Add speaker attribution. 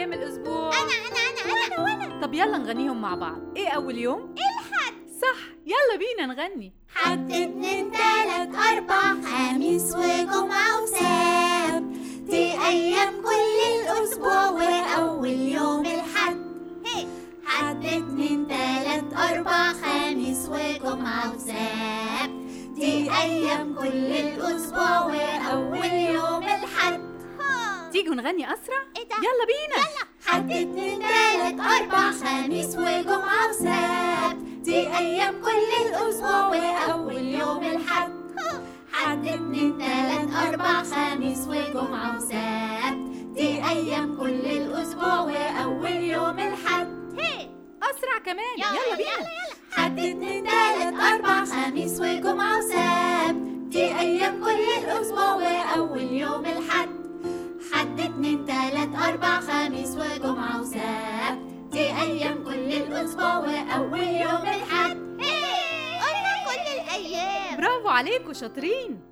Speaker 1: أيام الأسبوع
Speaker 2: أنا أنا أنا أنا وأنا
Speaker 1: طب يلا نغنيهم مع بعض إيه أول يوم؟ الحد صح يلا بينا نغني
Speaker 2: حد اتنين تلات أربع خميس وجمعة وسبت دي أيام كل الأسبوع وأول يوم الحد حد اتنين تلات أربع خميس وجمعة وسبت دي أيام كل الأسبوع وأول يوم الحد
Speaker 1: تيجوا نغني أسرع؟
Speaker 2: إيه ده؟
Speaker 1: يلا بينا
Speaker 2: حد اتنين تلات أربع خميس وجمعة وسبت دي أيام كل الأسبوع وأول يوم الحد حد اتنين تلات أربع خميس وجمعة وسبت دي أيام كل الأسبوع وأول يوم الحد
Speaker 1: أسرع كمان يلا بينا
Speaker 2: حد اتنين تلات أربع خميس وجمعة وسبت دي أيام كل الأسبوع وأول يوم الحد حد اتنين تلات أربع خميس وجمعة وسبت دي أيام كل الأسبوع وأول يوم الحد قلنا كل الأيام
Speaker 1: برافو عليكم شاطرين